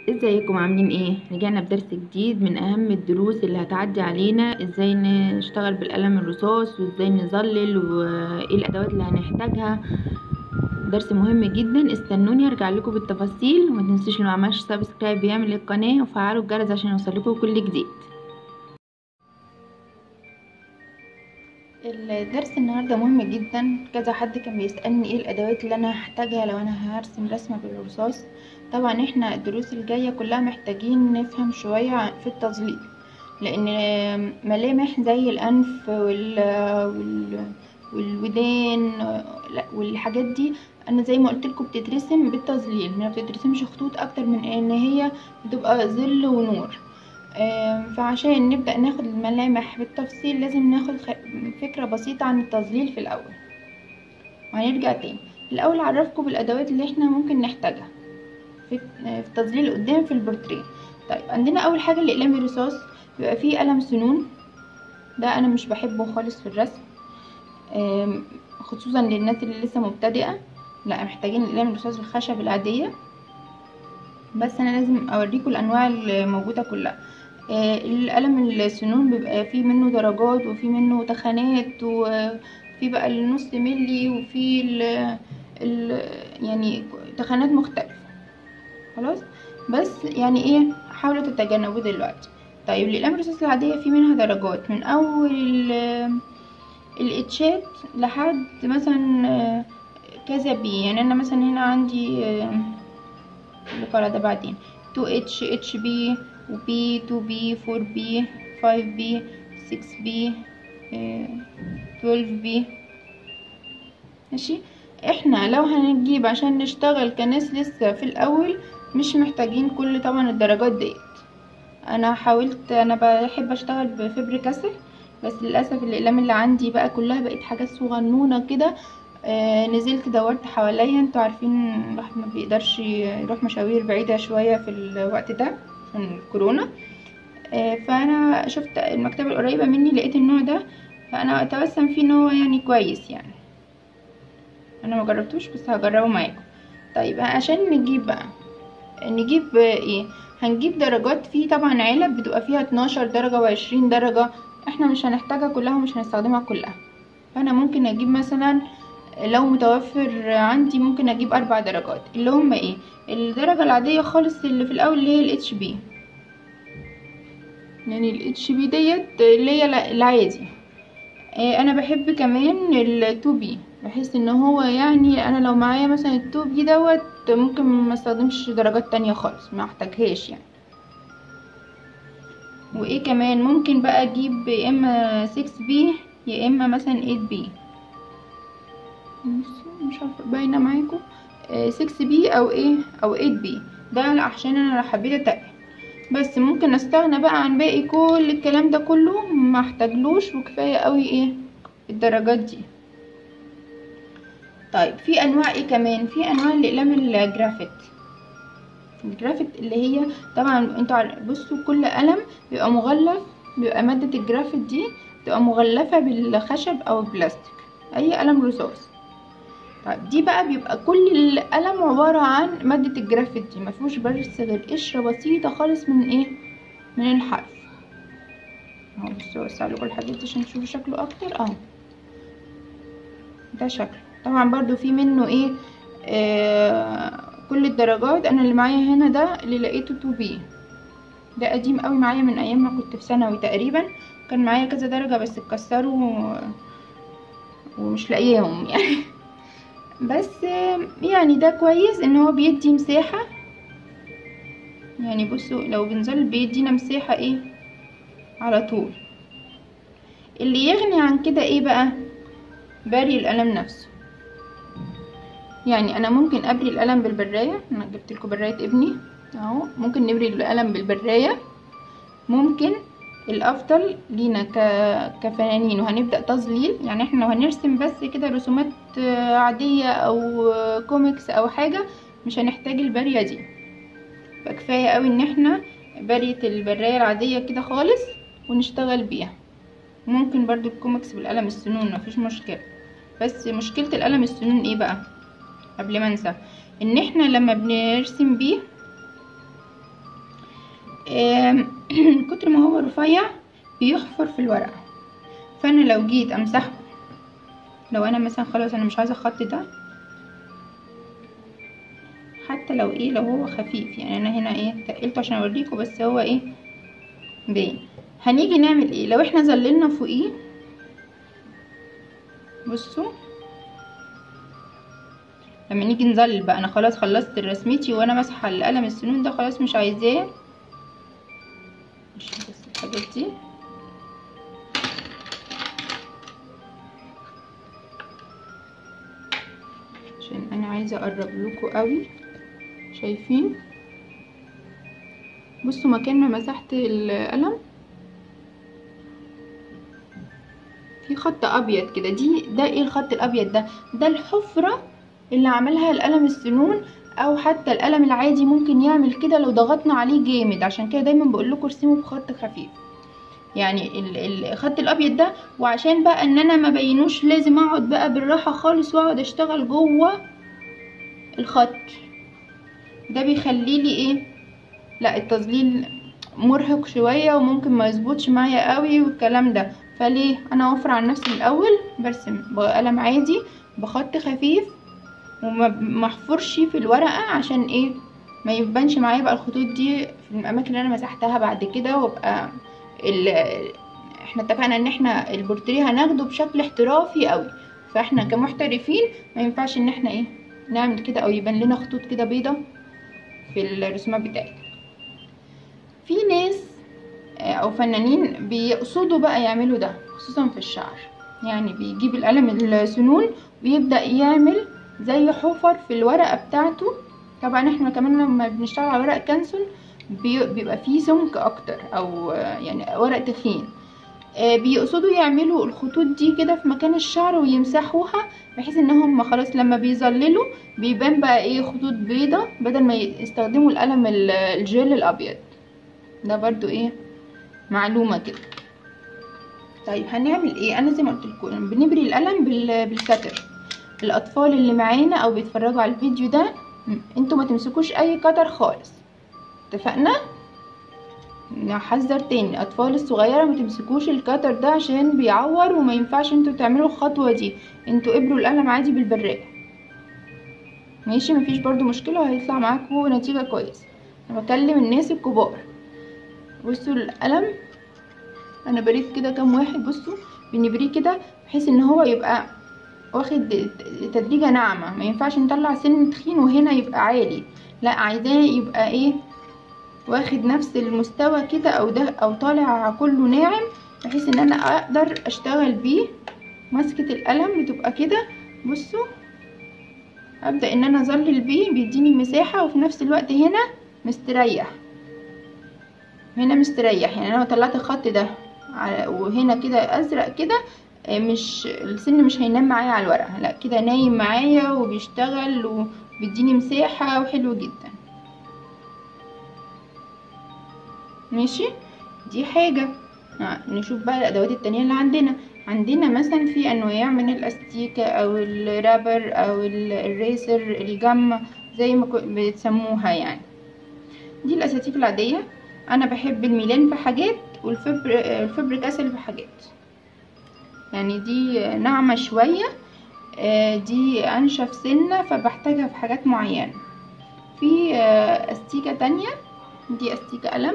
ازيكم عاملين ايه رجعنا بدرس جديد من اهم الدروس اللي هتعدي علينا ازاي نشتغل بالقلم الرصاص وازاي نظلل وايه الادوات اللي هنحتاجها درس مهم جدا استنوني ارجع لكم بالتفاصيل وما تنسوش اللي ما عملش سبسكرايب يعمل القناه وفعلوا الجرس عشان يوصلكم كل جديد الدرس النهارده مهم جدا كذا حد كان بيسالني ايه الادوات اللي انا هحتاجها لو انا هرسم رسمه بالرصاص طبعا احنا الدروس الجايه كلها محتاجين نفهم شويه في التظليل لان ملامح زي الانف وال, وال... والودان والحاجات دي انا زي ما قلت لكم بتترسم بالتظليل ما بتترسمش خطوط اكتر من ان هي بتبقى ظل ونور فعشان نبدأ ناخد الملامح بالتفصيل لازم ناخد فكرة بسيطة عن التظليل في الأول وهنرجع تاني الأول أعرفكم بالأدوات اللي احنا ممكن نحتاجها في التظليل قدام في البورتريه طيب عندنا أول حاجة الأقلام الرصاص بيبقى فيه قلم سنون ده أنا مش بحبه خالص في الرسم خصوصا للناس اللي لسه مبتدئة لا محتاجين الأقلام الرصاص الخشب العادية بس أنا لازم أوريكم الأنواع الموجودة كلها القلم السنون بيبقى فيه منه درجات وفي منه تخانات وفي بقى النص ملي وفي ال ال يعني تخانات مختلفة خلاص بس يعني ايه حاولوا تتجنبوا دلوقتي طيب الأقلام الرصاص العادية في منها درجات من أول الاتشات لحد مثلا كذا بي يعني أنا مثلا هنا عندي القرع ده بعدين 2 اتش اتش بي وبي 2 بي 4 بي 5 بي 6 بي 12 بي ماشي احنا لو هنجيب عشان نشتغل كناس لسه في الاول مش محتاجين كل طبعا الدرجات ديت انا حاولت انا بحب اشتغل بفبر كسل بس للاسف الاقلام اللي عندي بقى كلها بقت حاجات صغنونه كده آه نزلت دورت حواليا انتوا عارفين الواحد ما بيقدرش يروح مشاوير بعيده شويه في الوقت ده عشان الكورونا آه فانا شفت المكتبه القريبه مني لقيت النوع ده فانا اتوسم فيه ان هو يعني كويس يعني انا ما جربتوش بس هجربه معاكم طيب عشان نجيب بقى نجيب ايه هنجيب درجات فيه طبعا علب بتبقى فيها 12 درجه وعشرين درجه احنا مش هنحتاجها كلها ومش هنستخدمها كلها فانا ممكن اجيب مثلا لو متوفر عندي ممكن اجيب اربع درجات اللي هم ايه الدرجة العادية خالص اللي في الاول اللي هي الاتش بي يعني الاتش بي ديت اللي هي العادي انا بحب كمان التو بي بحس ان هو يعني انا لو معايا مثلا التو بي دوت ممكن ما استخدمش درجات تانية خالص ما احتاجهاش يعني وايه كمان ممكن بقى اجيب يا اما 6 بي يا اما مثلا 8 بي مش عارفه باينه معاكم 6 بي او ايه او 8 بي ده عشان انا حبيت اتقل بس ممكن استغنى بقى عن باقي كل الكلام ده كله ما احتاجلوش وكفايه قوي ايه الدرجات دي طيب في انواع ايه كمان في انواع الاقلام الجرافيت الجرافيت اللي هي طبعا انتوا بصوا كل قلم بيبقى مغلف بيبقى ماده الجرافيت دي بتبقى مغلفه بالخشب او البلاستيك اي قلم رصاص طيب دي بقى بيبقى كل القلم عبارة عن مادة الجرافيت دي مفيهوش بس غير قشرة بسيطة خالص من ايه من الحرف اهو بصوا اوسع لكم الحاجات دي عشان تشوفوا شكله اكتر اهو ده شكله طبعا برضو في منه ايه آه كل الدرجات انا اللي معايا هنا ده اللي لقيته 2 بي ده قديم قوي معايا من ايام ما كنت في ثانوي تقريبا كان معايا كذا درجة بس اتكسروا ومش لاقياهم يعني بس يعني ده كويس ان هو بيدي مساحة يعني بصوا لو بنزل بيدينا مساحة ايه على طول اللي يغني عن كده ايه بقى بري القلم نفسه يعني انا ممكن ابري القلم بالبراية انا جبت لكم براية ابني اهو ممكن نبري القلم بالبراية ممكن الافضل لينا ك... كفنانين وهنبدا تظليل يعني احنا لو هنرسم بس كده رسومات عاديه او كوميكس او حاجه مش هنحتاج الباريه دي فكفايه قوي ان احنا بريه البرايه العاديه كده خالص ونشتغل بيها ممكن برضو الكوميكس بالقلم السنون مفيش مشكله بس مشكله القلم السنون ايه بقى قبل ما انسى ان احنا لما بنرسم بيه آم، كتر ما هو رفيع بيحفر في الورقة فانا لو جيت امسحه لو انا مثلا خلاص انا مش عايزة الخط ده حتى لو ايه لو هو خفيف يعني انا هنا ايه تقلته عشان اوريكم بس هو ايه باين هنيجي نعمل ايه لو احنا ظللنا فوقيه بصوا لما نيجي نظلل بقى انا خلاص خلصت رسمتي وانا ماسحه القلم السنون ده خلاص مش عايزاه مش بس الحاجات دي عشان انا عايزه اقرب لكم قوي شايفين بصوا مكان ما مسحت القلم في خط ابيض كده دي ده ايه الخط الابيض ده ده الحفره اللي عملها القلم السنون او حتى القلم العادي ممكن يعمل كده لو ضغطنا عليه جامد عشان كده دايما بقول لكم ارسموا بخط خفيف يعني ال- الخط الابيض ده وعشان بقى ان انا ما بينوش لازم اقعد بقى بالراحه خالص واقعد اشتغل جوه الخط ده بيخلي لي ايه لا التظليل مرهق شويه وممكن ما يظبطش معايا قوي والكلام ده فليه انا اوفر عن نفسي من الاول برسم بقلم عادي بخط خفيف وما احفرش في الورقه عشان ايه ما يبانش معايا بقى الخطوط دي في الاماكن اللي انا مسحتها بعد كده وابقى ال... احنا اتفقنا ان احنا البورتريه هناخده بشكل احترافي قوي فاحنا كمحترفين ما ينفعش ان احنا ايه نعمل كده او يبان لنا خطوط كده بيضة في الرسومات بتاعتنا في ناس آه، او فنانين بيقصدوا بقى يعملوا ده خصوصا في الشعر يعني بيجيب القلم السنون ويبدأ يعمل زي حفر في الورقة بتاعته طبعا احنا كمان لما بنشتغل على ورق كانسون بي- بيبقى فيه سمك اكتر او آه، يعني ورق تخين آه، بيقصدوا يعملوا الخطوط دي كده في مكان الشعر ويمسحوها بحيث ان هم خلاص لما بيظللوا بيبان بقى ايه خطوط بيضة بدل ما يستخدموا القلم ال- الجل الابيض ده برضو ايه معلومة كده طيب هنعمل ايه انا زي ما قلت لكم بنبري القلم بال- بالكتر الاطفال اللي معانا او بيتفرجوا على الفيديو ده م- انتوا ما تمسكوش اي كتر خالص اتفقنا نحذر تاني الاطفال الصغيره ما تمسكوش الكتر ده عشان بيعور وما ينفعش انتوا تعملوا الخطوه دي انتوا ابروا القلم عادي بالبراق ماشي مفيش برضو مشكله وهيطلع معاكم نتيجه كويسه انا بكلم الناس الكبار بصوا القلم انا بريت كده كام واحد بصوا بنبريه كده بحيث ان هو يبقى واخد تدريجه ناعمه ما ينفعش نطلع سن تخين وهنا يبقى عالي لا عايزاه يبقى ايه واخد نفس المستوى كده او ده او طالع كله ناعم بحيث ان انا اقدر اشتغل بيه مسكة القلم بتبقى كده بصوا ابدأ ان انا اظلل بيه بيديني مساحة وفي نفس الوقت هنا مستريح هنا مستريح يعني انا لو طلعت الخط ده على- وهنا كده ازرق كده آه، مش السن مش هينام معايا على الورقة لا كده نايم معايا وبيشتغل وبيديني مساحة وحلو جدا ماشي دي حاجة آه، نشوف بقى الادوات التانية اللي عندنا عندنا مثلا في انواع من الاستيكة او الرابر او ال- الريسر الجم زي ما كو- بتسموها يعني دي الاساتيك العادية انا بحب الميلان في حاجات والفبر الفبريك اسيل في حاجات يعني دي ناعمة شوية آه، دي انشف سنة فبحتاجها في حاجات معينة في آه، استيكة تانية دي استيكة قلم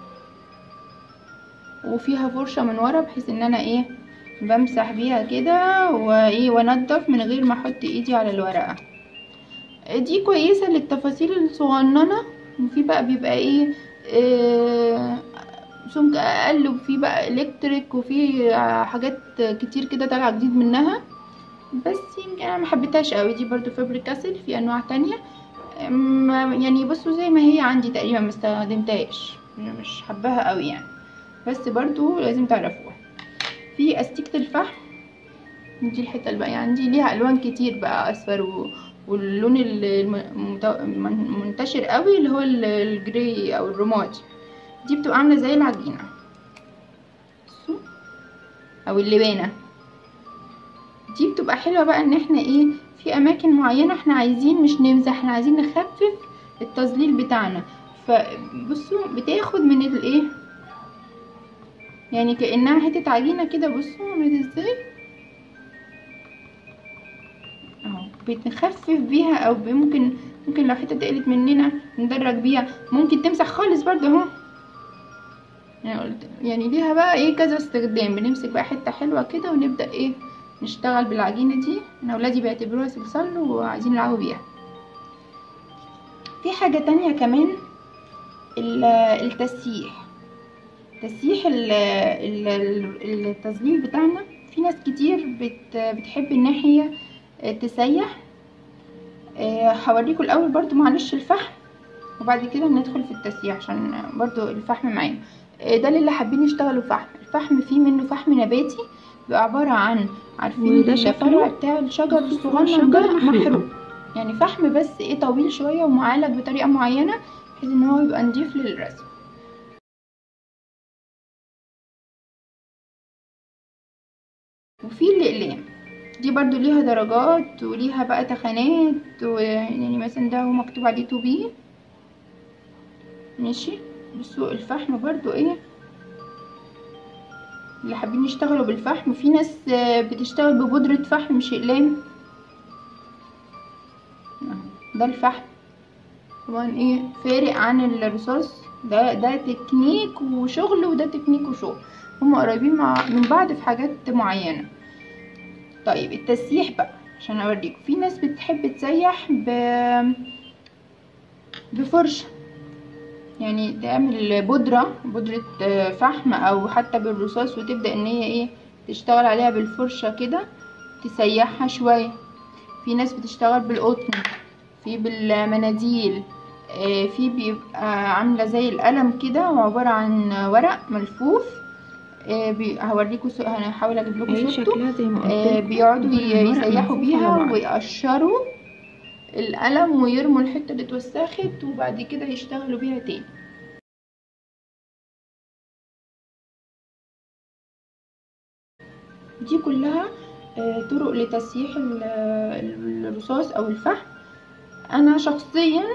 وفيها فرشة من ورا بحيث ان انا ايه بمسح بيها كده وايه وانضف من غير ما احط ايدي على الورقة دي كويسة للتفاصيل الصغننة وفي بقى بيبقى ايه آه، سمك اقل وفي بقى الكتريك وفي حاجات كتير كده طالعه جديد منها بس يمكن انا محبتهاش قوي دي برضو فابريك اسيد في انواع تانية أم، يعني بصوا زي ما هي عندي تقريبا ما استخدمتهاش مش حباها قوي يعني بس برضو لازم تعرفوها في استيكة الفحم دي الحته اللي بقى عندي ليها الوان كتير بقى اصفر و... واللون المنتشر قوي اللي هو ال- الجري او الرمادي دي بتبقى عامله زي العجينه بصوا او اللبانه دي بتبقى حلوه بقى ان احنا ايه في اماكن معينه احنا عايزين مش نمسح احنا عايزين نخفف التظليل بتاعنا فبصوا بتاخد من الايه يعني كانها حته عجينه كده بصوا عملت ازاي اهو بنخفف بيها او ممكن ممكن لو حته تقلت مننا ندرج بيها ممكن تمسح خالص برضه اهو يعني قلت يعني ليها بقى ايه كذا استخدام بنمسك بقى حته حلوه كده ونبدا ايه نشتغل بالعجينه دي انا اولادي بيعتبروها صلصال وعايزين يلعبوا بيها في حاجه تانية كمان التسييح تسييح التظليل بتاعنا في ناس كتير بت بتحب ان هي تسيح هوريكم الاول برضو معلش الفحم وبعد كده ندخل في التسييح عشان برضو الفحم معانا ده اللي حابين يشتغلوا فحم الفحم فيه منه فحم نباتي بيبقى عبارة عن عارفين الفرع بتاع الشجر الصغير ده محروق يعني فحم بس ايه طويل شوية ومعالج بطريقة معينة بحيث ان هو يبقى نضيف للرسم وفي الاقلام دي برضو ليها درجات وليها بقى تخانات يعني مثلا ده هو مكتوب عليه تو بي ماشي بصوا الفحم برضو ايه اللي حابين يشتغلوا بالفحم في ناس بتشتغل ببودرة فحم مش اقلام ده الفحم طبعا ايه فارق عن الرصاص ده ده تكنيك وشغل وده تكنيك وشغل هم قريبين مع من بعض في حاجات معينة طيب التسييح بقى عشان اوريكم في ناس بتحب تسيح ب بفرشة يعني تعمل بودرة بودرة فحم او حتى بالرصاص وتبدأ ان هي ايه تشتغل عليها بالفرشة كده تسيحها شوية في ناس بتشتغل بالقطن في بالمناديل في بيبقى عاملة زي القلم كده وعبارة عن ورق ملفوف هوريكم هحاول اجيب لكم صورته بيقعدوا يسيحوا بيها ويقشروا القلم ويرموا الحته اللي اتوسخت وبعد كده يشتغلوا بيها تاني دي كلها طرق لتسييح الرصاص او الفحم انا شخصيا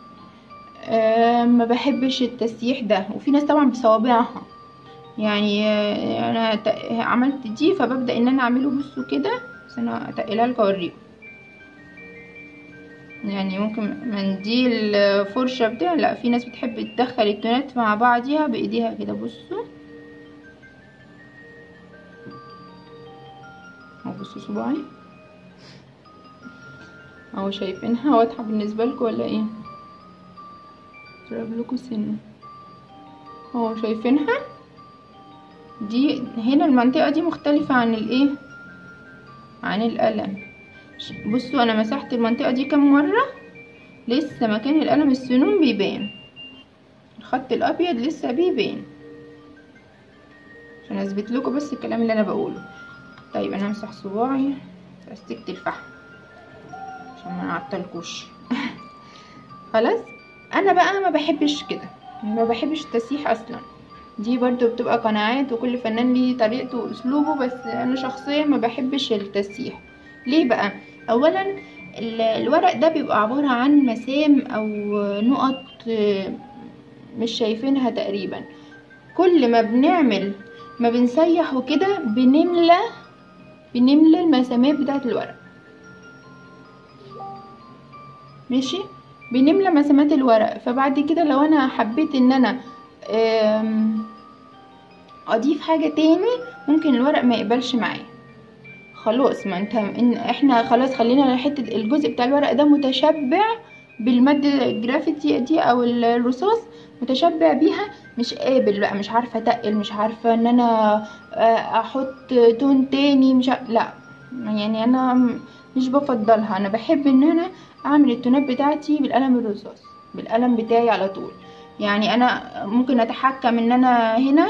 ما بحبش التسييح ده وفي ناس طبعا بصوابعها يعني انا عملت دي فببدا ان انا اعمله بصوا كده بس انا اتقلها لكم اوريكم يعني ممكن منديل فرشه بتاع لا في ناس بتحب تدخل التونات مع بعضيها بايديها كده بصوا اهو بصوا صباعي اهو شايفينها واضحه بالنسبه لكم ولا ايه اقرب لكم سنه اهو شايفينها دي هنا المنطقة دي مختلفة عن الايه عن القلم بصوا انا مسحت المنطقة دي كام مرة لسه مكان القلم السنون بيبان الخط الابيض لسه بيبان عشان اثبت لكم بس الكلام اللي انا بقوله طيب انا امسح صباعي استكت الفحم عشان ما نعطلكوش خلاص انا بقى ما بحبش كده ما بحبش التسييح اصلا دي برضو بتبقى قناعات وكل فنان ليه طريقته واسلوبه بس انا شخصيا ما بحبش التسييح ليه بقى اولا الورق ده بيبقى عبارة عن مسام او نقط مش شايفينها تقريبا كل ما بنعمل ما بنسيح وكده بنملى بنملى المسامات بتاعة الورق ماشي بنملى مسامات الورق فبعد كده لو انا حبيت ان انا اضيف حاجة تاني ممكن الورق ما يقبلش معايا خلاص ما انت إن احنا خلاص خلينا حتة الجزء بتاع الورق ده متشبع بالمادة الجرافيتي دي او الرصاص متشبع بيها مش قابل بقى مش عارفة اتقل مش عارفة ان انا احط تون تاني مش ع... لا يعني انا مش بفضلها انا بحب ان انا اعمل التونات بتاعتي بالقلم الرصاص بالقلم بتاعي على طول يعني انا ممكن اتحكم ان انا هنا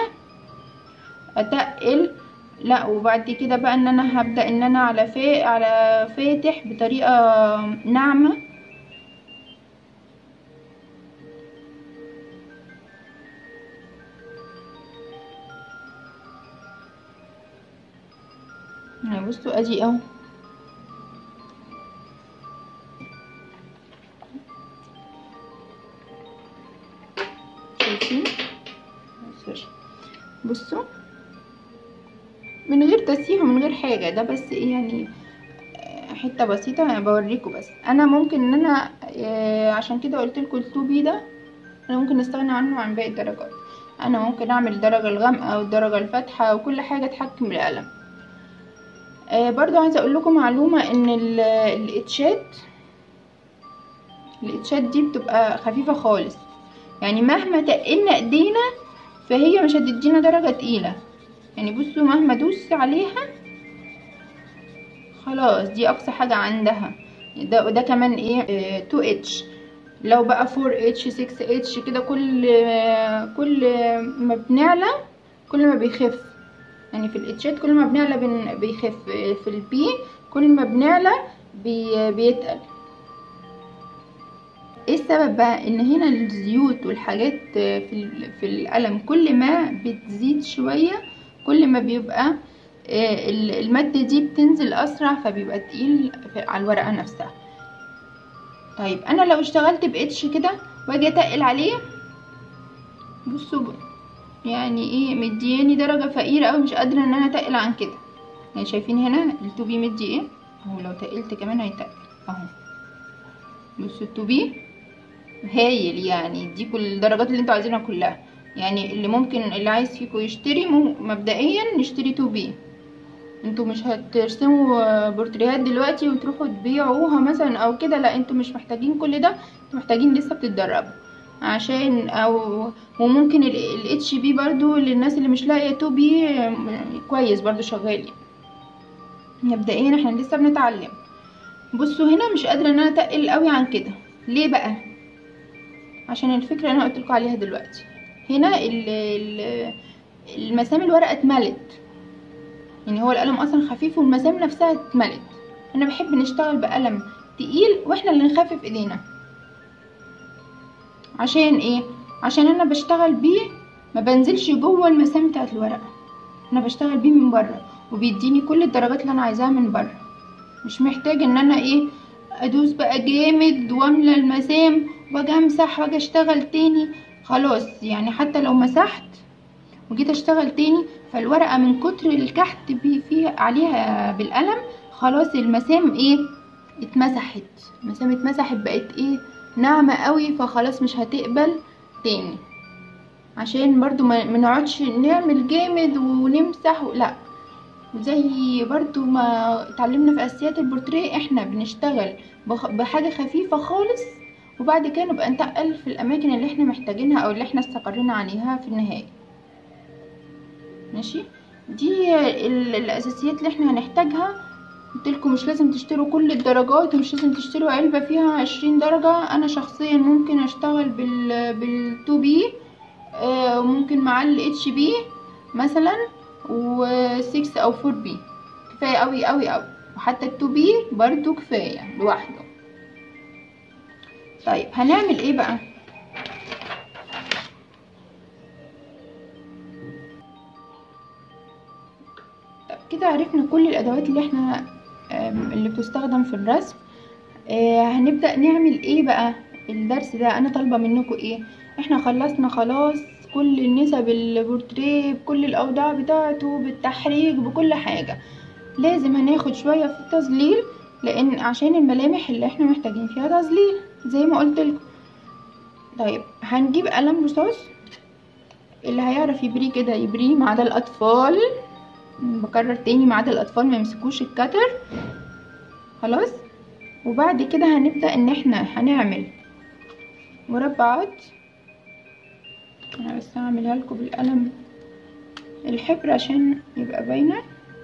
اتقل لا وبعد كده بقى ان انا هبدا ان انا على فا على فاتح بطريقه ناعمه بصوا ادي اهو شايفين بصوا من غير تسيح ومن غير حاجه ده بس ايه يعني حته بسيطه يعني بوريكم بس انا ممكن ان انا آه، عشان كده قلت لكم التو بي ده انا ممكن استغنى عنه عن باقي الدرجات انا ممكن اعمل الدرجه الغامقه او الدرجه الفاتحه وكل حاجه تحكم القلم آه برضو عايزه اقول لكم معلومه ان ال- الاتشات الاتشات دي بتبقى خفيفه خالص يعني مهما تقلنا ايدينا فهي مش هتدينا درجه تقيله يعني بصوا مهما ادوس عليها خلاص دي اقصى حاجه عندها ده وده كمان ايه 2 اتش لو بقى 4 اتش 6 اتش كده كل كل ما بنعلى كل ما بيخف يعني في الاتشات كل ما بنعلى بن- بيخف في البي كل ما بنعلى بي بيتقل ايه السبب بقى ان هنا الزيوت والحاجات في ال- في القلم كل ما بتزيد شويه كل ما بيبقى آه، ال- المادة دي بتنزل أسرع فبيبقى تقيل في- على الورقة نفسها طيب أنا لو اشتغلت بإتش كده واجي أتقل عليه بصوا ب- يعني ايه مدياني درجة فقيرة أوي مش قادرة ان انا اتقل عن كده يعني شايفين هنا التوبي مدي ايه اهو لو تقلت كمان هيتقل اهو بصوا التوبي هايل يعني يديكوا الدرجات اللي انتوا عايزينها كلها يعني اللي ممكن اللي عايز فيكم يشتري مم- مبدئيا نشتري 2 بي انتوا مش هترسموا آه، بورتريهات دلوقتي وتروحوا تبيعوها مثلا او كده لا انتوا مش محتاجين كل ده انتوا محتاجين لسه بتتدربوا عشان او وممكن الاتش بي برضو للناس اللي مش لاقيه 2 بي آه، كويس برضو شغال يعني مبدئيا احنا لسه بنتعلم بصوا هنا مش قادره ان انا اتقل قوي عن كده ليه بقى عشان الفكره اللي انا قلت لكم عليها دلوقتي هنا ال ال المسام الورقه اتملت يعني هو القلم اصلا خفيف والمسام نفسها اتملت انا بحب نشتغل بقلم تقيل واحنا اللي نخفف ايدينا عشان ايه عشان انا بشتغل بيه ما بنزلش جوه المسام بتاعت الورقه انا بشتغل بيه من بره وبيديني كل الدرجات اللي انا عايزاها من بره مش محتاج ان انا ايه ادوس بقى جامد واملى المسام واجي امسح واجي اشتغل تاني خلاص يعني حتى لو مسحت وجيت اشتغل تاني فالورقه من كتر الكحت بي فيها عليها بالقلم خلاص المسام ايه اتمسحت المسام اتمسحت بقت ايه ناعمه قوي فخلاص مش هتقبل تاني عشان برضو ما ما نقعدش نعمل جامد ونمسح و- لا زي برضو ما اتعلمنا في اساسيات البورتريه احنا بنشتغل بخ- بحاجه خفيفه خالص وبعد كده نبقى نتقل في الاماكن اللي احنا محتاجينها او اللي احنا استقرينا عليها في النهايه ماشي دي ال- الاساسيات اللي احنا هنحتاجها قلتلكم مش لازم تشتروا كل الدرجات ومش لازم تشتروا علبة فيها عشرين درجة انا شخصيا ممكن اشتغل بال بالتو بي آه، وممكن مع الاتش بي مثلا و 6 او 4 بي كفاية اوي اوي اوي وحتى التو بي برضو كفاية لوحده طيب هنعمل ايه بقى طب كده عرفنا كل الادوات اللي احنا آم، اللي بتستخدم في الرسم آه، هنبدأ نعمل ايه بقى الدرس ده انا طالبة منكم ايه احنا خلصنا خلاص كل النسب البورتريه بكل الاوضاع بتاعته بالتحريك بكل حاجة لازم هناخد شوية في التظليل لان عشان الملامح اللي احنا محتاجين فيها تظليل زي ما قلت لكم طيب هنجيب قلم رصاص اللي هيعرف يبريه كده يبريه ما عدا الاطفال بكرر تاني ما عدا الاطفال ما يمسكوش الكتر خلاص وبعد كده هنبدأ ان احنا هنعمل مربعات انا بس هعملها لكم بالقلم الحبر عشان يبقى باينه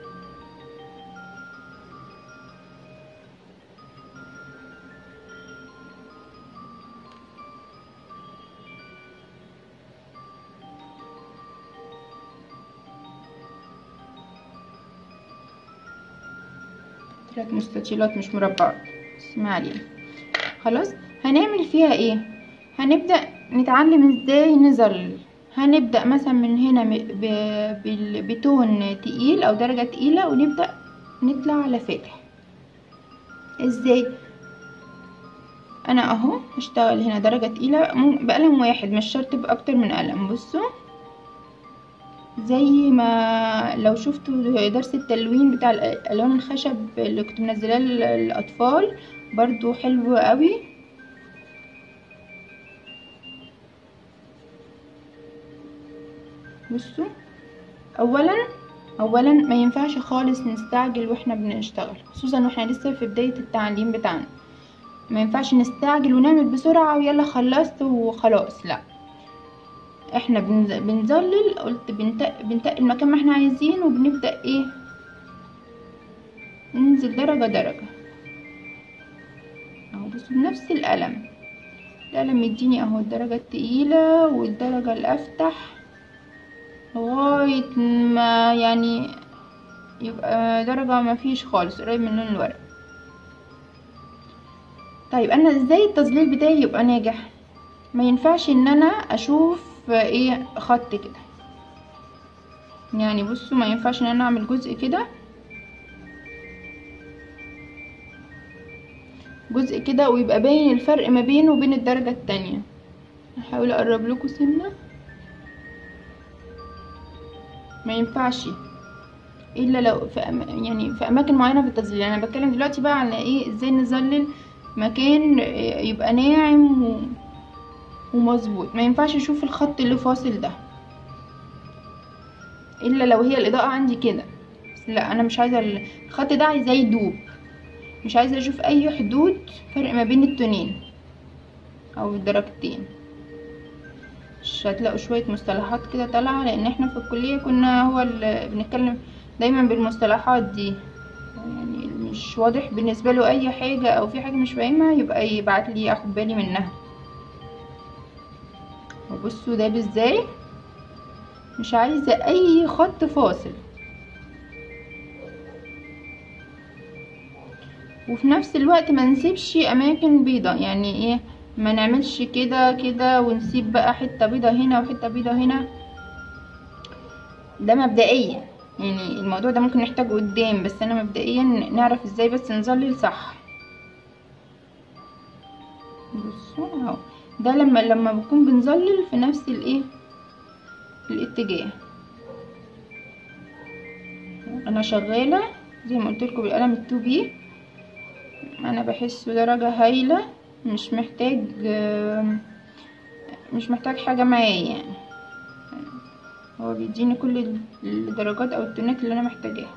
ثلاث مستطيلات مش مربعات بس ما علينا خلاص هنعمل فيها ايه هنبدأ نتعلم ازاي نظلل هنبدأ مثلا من هنا م- ب- بال- بتون تقيل او درجة تقيلة ونبدأ نطلع على فاتح ازاي انا اهو هشتغل هنا درجة تقيلة بقلم واحد مش شرط باكتر من قلم بصوا زي ما لو شفتوا درس التلوين بتاع الالوان الخشب اللي كنت منزلاه للاطفال برضو حلو قوي بصوا اولا اولا ما ينفعش خالص نستعجل واحنا بنشتغل خصوصا واحنا لسه في بداية التعليم بتاعنا ما ينفعش نستعجل ونعمل بسرعة ويلا خلصت وخلاص لا احنا بنظلل قلت بنتقل بنتقل مكان ما احنا عايزين وبنبدأ ايه ننزل درجة درجة اهو بصوا بنفس القلم القلم يديني اهو الدرجة التقيلة والدرجة الافتح لغاية ما يعني يبقى درجة ما فيش خالص قريب من لون الورق طيب انا ازاي التظليل بتاعي يبقى ناجح ما ينفعش ان انا اشوف ايه خط كده يعني بصوا ما ينفعش ان انا اعمل جزء كده جزء كده ويبقى باين الفرق ما بينه وبين الدرجة التانية هحاول اقرب لكم سنة ما ينفعش الا لو في أم... يعني في اماكن معينه في التظليل انا بتكلم دلوقتي بقى على ايه ازاي نظلل مكان يبقى ناعم و... ومظبوط ما ينفعش اشوف الخط اللي فاصل ده الا لو هي الاضاءه عندي كده لا انا مش عايزه الخط ده عايزاه يدوب مش عايزه اشوف اي حدود فرق ما بين التونين او الدرجتين مش هتلاقوا شويه مصطلحات كده طالعه لان احنا في الكليه كنا هو اللي بنتكلم دايما بالمصطلحات دي يعني مش واضح بالنسبه له اي حاجه او في حاجه مش فاهمها يبقى يبعت لي اخد بالي منها وبصوا ده ازاي مش عايزه اي خط فاصل وفي نفس الوقت ما نسيبش اماكن بيضة يعني ايه ما نعملش كده كده ونسيب بقى حته بيضة هنا وحته بيضة هنا ده مبدئيا يعني الموضوع ده ممكن نحتاجه قدام بس انا مبدئيا نعرف ازاي بس نظلل صح بصوا اهو ده لما لما بكون بنظلل في نفس الايه الاتجاه انا شغاله زي ما قلت لكم بالقلم التو بي انا بحسه درجه هايله مش محتاج مش محتاج حاجه معايا يعني هو بيديني كل الدرجات او التونات اللي انا محتاجاها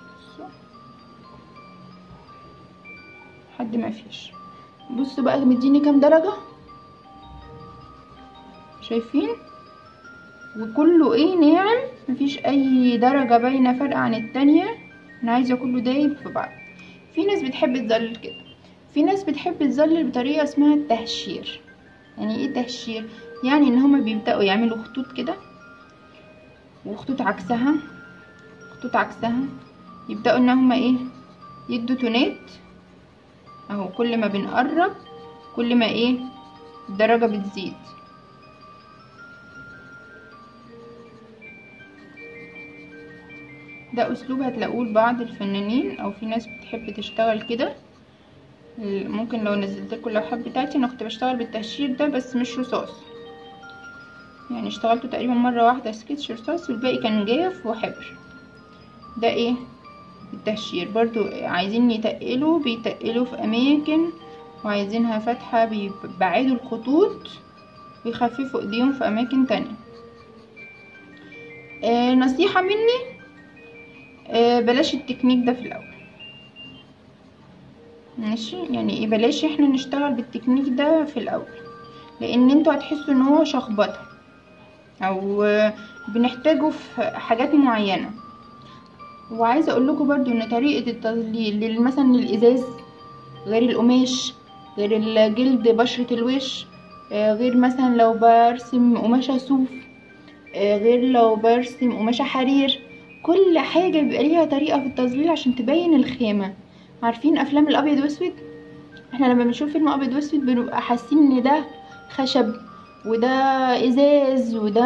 لحد ما فيش بصوا بقى مديني كام درجه شايفين وكله ايه ناعم مفيش اي درجة باينة فرق عن التانية انا عايزة كله دايب في بعض في ناس بتحب تظلل كده في ناس بتحب تظلل بطريقة اسمها التهشير يعني ايه تهشير يعني ان هما بيبدأوا يعملوا خطوط كده وخطوط عكسها خطوط عكسها يبدأوا ان هما ايه يدوا تونات اهو كل ما بنقرب كل ما ايه الدرجة بتزيد ده اسلوب هتلاقوه لبعض الفنانين او في ناس بتحب تشتغل كده ممكن لو نزلت لكم اللوحات بتاعتي انا كنت بشتغل بالتهشير ده بس مش رصاص يعني اشتغلته تقريبا مره واحده سكتش رصاص والباقي كان جاف وحبر ده ايه التهشير برضو عايزين يتقلوا بيتقلوا في اماكن وعايزينها فاتحه بيبعدوا الخطوط ويخففوا ايديهم في اماكن تانية آه نصيحه مني آه بلاش التكنيك ده في الاول ماشي يعني ايه بلاش احنا نشتغل بالتكنيك ده في الاول لان انتوا هتحسوا ان هو شخبطه او آه بنحتاجه في حاجات معينه وعايزه اقول لكم برضو ان طريقه التظليل مثلا للازاز غير القماش غير الجلد بشره الوش آه غير مثلا لو برسم قماشه صوف غير لو برسم قماشه حرير كل حاجة بيبقى ليها طريقة في التظليل عشان تبين الخامة عارفين افلام الابيض واسود احنا لما بنشوف فيلم ابيض واسود بنبقى حاسين ان ده خشب وده ازاز وده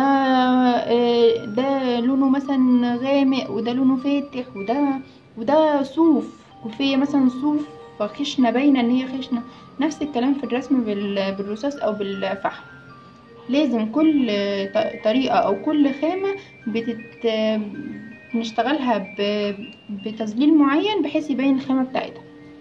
ده لونه مثلا غامق وده لونه فاتح وده وده صوف كوفية مثلا صوف فخشنة باينة ان هي خشنة نفس الكلام في الرسم بال- بالرصاص او بالفحم لازم كل ط- طريقة او كل خامة بتت بنشتغلها ب- بتظليل معين بحيث يبين الخامة بتاعتها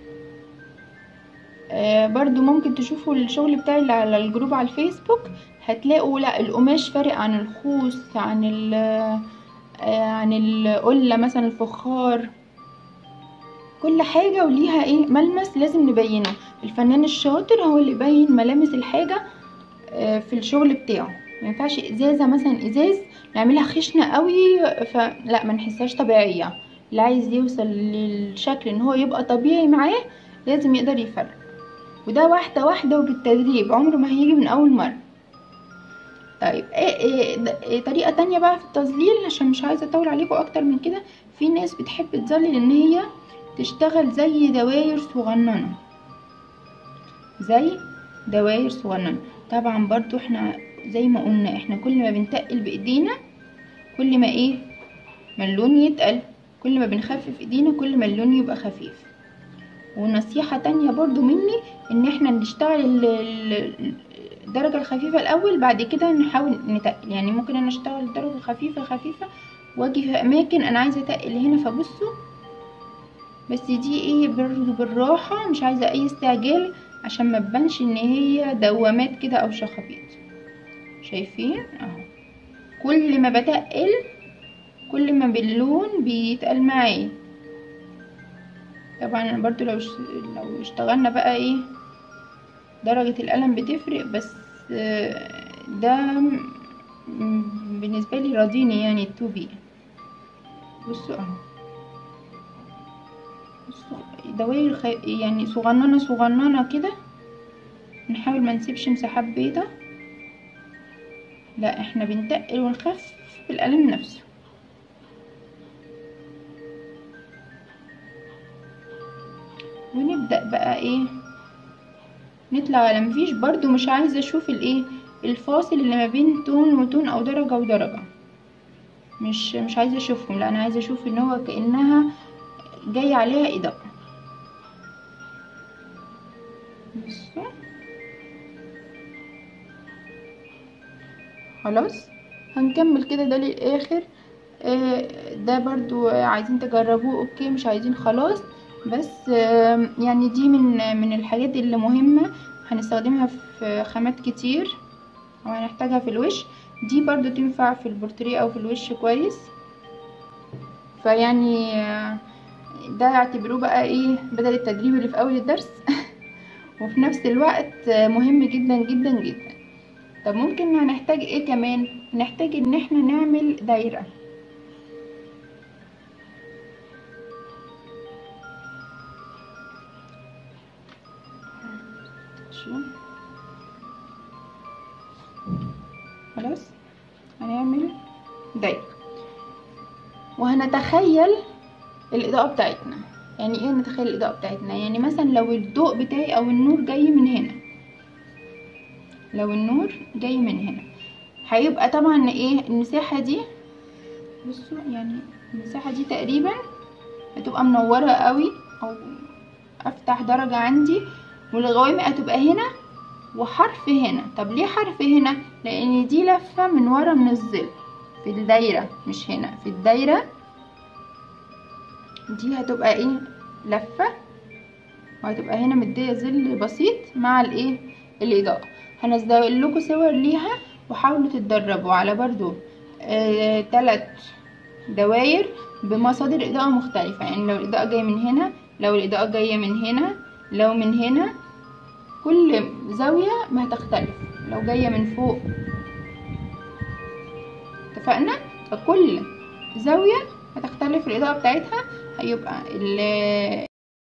آه، برضو ممكن تشوفوا الشغل بتاعي اللي على الجروب على الفيسبوك هتلاقوا لا القماش فارق عن الخوص عن ال آه، عن القلة مثلا الفخار كل حاجة وليها ايه ملمس لازم نبينه الفنان الشاطر هو اللي يبين ملامس الحاجة آه، في الشغل بتاعه ما ينفعش ازازة مثلا ازاز نعملها خشنة قوي فلا ما نحسهاش طبيعية اللي عايز يوصل للشكل ان هو يبقى طبيعي معاه لازم يقدر يفرق وده واحدة واحدة وبالتدريب عمره ما هيجي من اول مرة طيب إيه إيه ده- إيه طريقة تانية بقى في التظليل عشان مش عايزة اطول عليكم اكتر من كده في ناس بتحب تظلل ان هي تشتغل زي دواير صغننة زي دواير صغننة طبعا برضو احنا زي ما قلنا احنا كل ما بنتقل بايدينا كل ما ايه ما اللون يتقل كل ما بنخفف ايدينا كل ما اللون يبقى خفيف ونصيحة تانية برضو مني ان احنا نشتغل ال- ال- الدرجة الخفيفة الاول بعد كده نحاول نتقل يعني ممكن انا اشتغل الدرجة خفيفة خفيفة واجي في اماكن انا عايزة اتقل هنا فبصوا بس دي ايه برضو بالراحة مش عايزة اي استعجال عشان ما تبانش ان هي دوامات كده او شخابيط شايفين اهو كل ما بتقل كل ما باللون بيتقل معايا طبعا أنا برضو لو ش- لو اشتغلنا بقى ايه درجة القلم بتفرق بس آه، ده م- بالنسبة لي راضيني يعني التو بي بصوا اهو بصوا دواير خ... يعني صغننة صغننة كده نحاول ما نسيبش مساحات بيضة لا احنا بنتقل ونخفف بالقلم نفسه ونبدأ بقى ايه نطلع على مفيش برضو مش عايزة اشوف الايه الفاصل اللي ما بين تون وتون او درجة ودرجة مش مش عايزة اشوفهم لا انا عايزة اشوف ان هو كأنها جاي عليها اضاءة بصوا خلاص هنكمل كده ده للاخر آه، ده برضو عايزين تجربوه اوكي مش عايزين خلاص بس آه، يعني دي من من الحاجات اللي مهمة هنستخدمها في خامات كتير وهنحتاجها في الوش دي برضو تنفع في البورتريه او في الوش كويس فيعني آه، ده اعتبروه بقى ايه بدل التدريب اللي في اول الدرس وفي نفس الوقت آه، مهم جدا جدا جدا طب ممكن هنحتاج ايه كمان هنحتاج ان احنا نعمل دايرة شو خلاص هنعمل دايرة وهنتخيل الإضاءة بتاعتنا يعني ايه نتخيل الإضاءة بتاعتنا يعني مثلا لو الضوء بتاعي أو النور جاي من هنا لو النور جاي من هنا هيبقى طبعا ايه المساحة دي بصوا يعني المساحة دي تقريبا هتبقى منورة قوي او افتح درجة عندي والغوامق هتبقى هنا وحرف هنا طب ليه حرف هنا لان دي لفة من ورا من الظل في الدايرة مش هنا في الدايرة دي هتبقى ايه لفة وهتبقى هنا مدية ظل بسيط مع الايه الاضاءة هنزل لكم صور ليها وحاولوا تتدربوا على برضو آه تلات دواير بمصادر اضاءة مختلفة يعني لو الاضاءة جاية من هنا لو الاضاءة جاية من هنا لو من هنا كل زاوية ما هتختلف لو جاية من فوق اتفقنا فكل زاوية هتختلف الإضاءة بتاعتها هيبقى ال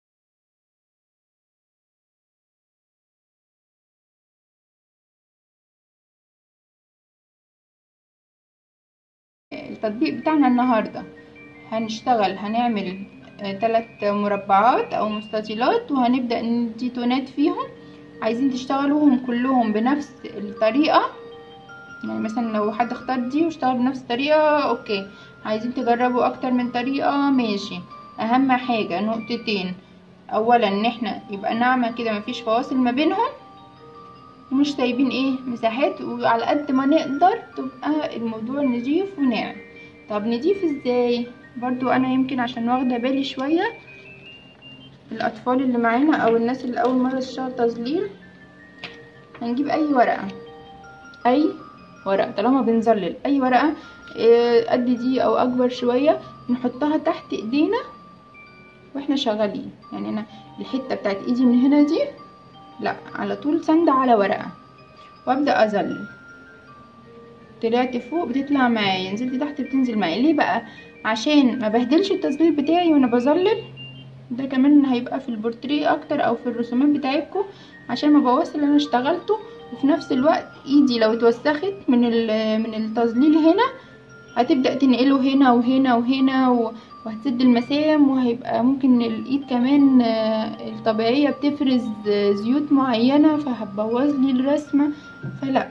التطبيق بتاعنا النهاردة هنشتغل هنعمل ثلاث مربعات او مستطيلات وهنبدأ ندي تونات فيهم عايزين تشتغلوهم كلهم بنفس الطريقة يعني مثلا لو حد اختار دي واشتغل بنفس الطريقة اوكي عايزين تجربوا اكتر من طريقة ماشي اهم حاجة نقطتين اولا ان احنا يبقى ناعمه كده مفيش فواصل ما بينهم ومش سايبين ايه مساحات وعلى قد ما نقدر تبقى الموضوع نضيف وناعم طب نضيف ازاي برضو انا يمكن عشان واخده بالي شويه الاطفال اللي معانا او الناس اللي اول مره تشتغل تظليل هنجيب اي ورقه اي ورقه طالما بنظلل اي ورقه آه، قد دي او اكبر شويه نحطها تحت ايدينا واحنا شغالين يعني انا الحته بتاعت ايدي من هنا دي لا على طول ساندة على ورقه وابدا اظلل طلعت فوق بتطلع معايا نزلت تحت بتنزل معايا ليه بقى عشان ما بهدلش التظليل بتاعي وانا بظلل ده كمان هيبقى في البورتريه اكتر او في الرسومات بتاعتكم عشان ما بوظش اللي انا اشتغلته وفي نفس الوقت ايدي لو اتوسخت من ال- من التظليل هنا هتبدا تنقله هنا وهنا وهنا و- وهتسد المسام وهيبقى ممكن الايد كمان آه، الطبيعيه بتفرز آه، زيوت معينه فهتبوظ لي الرسمه فلا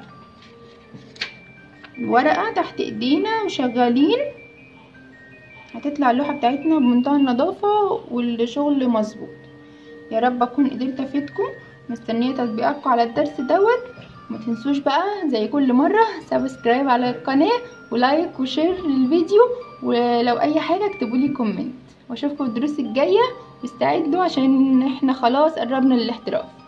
ورقه تحت ايدينا وشغالين هتطلع اللوحه بتاعتنا بمنتهى النظافه والشغل مظبوط يا رب اكون قدرت افيدكم مستنيه تطبيقاتكم على الدرس دوت ما تنسوش بقى زي كل مره سبسكرايب على القناه ولايك وشير للفيديو ولو اي حاجه اكتبوا لي كومنت واشوفكم الدروس الجايه واستعدوا عشان احنا خلاص قربنا للاحتراف